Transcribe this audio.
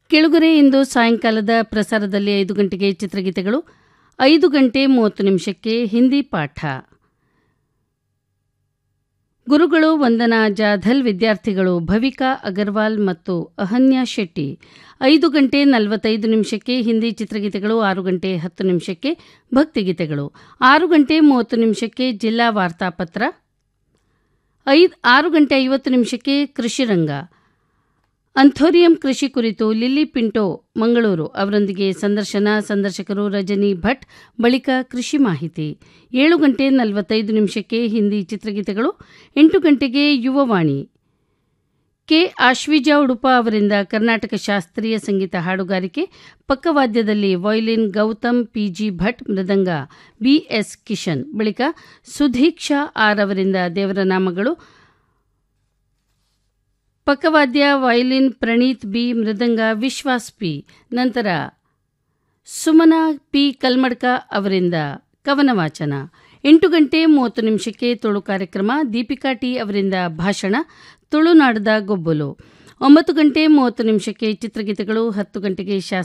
ಕೆಳಗರೆ ಇಂದು ಸಾಯಂಕಾಲದ ಪ್ರಸಾರದಲ್ಲಿ ಐದು ಗಂಟೆಗೆ ಚಿತ್ರಗೀತೆಗಳು ಐದು ಗಂಟೆ ಮೂವತ್ತು ನಿಮಿಷಕ್ಕೆ ಹಿಂದಿ ಪಾಠ ಗುರುಗಳು ವಂದನಾ ಜಾಧಲ್ ವಿದ್ಯಾರ್ಥಿಗಳು ಭವಿಕಾ ಅಗರ್ವಾಲ್ ಮತ್ತು ಅಹನ್ಯಾ ಶೆಟ್ಟಿ ಐದು ಗಂಟೆ ನಲವತ್ತೈದು ನಿಮಿಷಕ್ಕೆ ಹಿಂದಿ ಚಿತ್ರಗೀತೆಗಳು ಆರು ಗಂಟೆ ಹತ್ತು ನಿಮಿಷಕ್ಕೆ ಭಕ್ತಿಗೀತೆಗಳು ಆರು ಗಂಟೆ ಮೂವತ್ತು ನಿಮಿಷಕ್ಕೆ ಜಿಲ್ಲಾ ವಾರ್ತಾಪತ್ರ ಐದು ಆರು ಗಂಟೆ ಐವತ್ತು ನಿಮಿಷಕ್ಕೆ ಕೃಷಿರಂಗ ಅಂಥೋರಿಯಂ ಕೃಷಿ ಕುರಿತು ಲಿಲ್ಲಿ ಪಿಂಟೋ ಮಂಗಳೂರು ಅವರೊಂದಿಗೆ ಸಂದರ್ಶನ ಸಂದರ್ಶಕರು ರಜನಿ ಭಟ್ ಬಳಿಕ ಕೃಷಿ ಮಾಹಿತಿ ಏಳು ಗಂಟೆ ನಲವತ್ತೈದು ನಿಮಿಷಕ್ಕೆ ಹಿಂದಿ ಚಿತ್ರಗೀತೆಗಳು ಎಂಟು ಗಂಟೆಗೆ ಯುವವಾಣಿ ಕೆ ಆಶ್ವಿಜಾ ಉಡುಪ ಅವರಿಂದ ಕರ್ನಾಟಕ ಶಾಸ್ತ್ರೀಯ ಸಂಗೀತ ಹಾಡುಗಾರಿಕೆ ಪಕ್ಕವಾದ್ಯದಲ್ಲಿ ವಯಲಿನ್ ಗೌತಮ್ ಪಿಜಿ ಭಟ್ ಮೃದಂಗ ಬಿಎಸ್ ಕಿಶನ್ ಬಳಿಕ ಸುಧೀಕ್ಷಾ ಆರ್ ಅವರಿಂದ ದೇವರ ನಾಮಗಳು ಪಕ್ಕವಾದ್ಯ ವಯಲಿನ್ ಪ್ರಣೀತ್ ಬಿ ಮೃದಂಗ ವಿಶ್ವಾಸ್ ಪಿ ನಂತರ ಸುಮನಾ ಪಿ ಕಲ್ಮಡ್ಕ ಅವರಿಂದ ಕವನ ವಾಚನ ಎಂಟು ಗಂಟೆ ಮೂವತ್ತು ನಿಮಿಷಕ್ಕೆ ತುಳು ಕಾರ್ಯಕ್ರಮ ದೀಪಿಕಾ ಟಿ ಅವರಿಂದ ಭಾಷಣ ತುಳುನಾಡದ ಗೊಬ್ಬಲು ಒಂಬತ್ತು ಗಂಟೆ ಮೂವತ್ತು ನಿಮಿಷಕ್ಕೆ ಚಿತ್ರಗೀತೆಗಳು ಹತ್ತು ಗಂಟೆಗೆ ಶಾಸ್ತ್ರ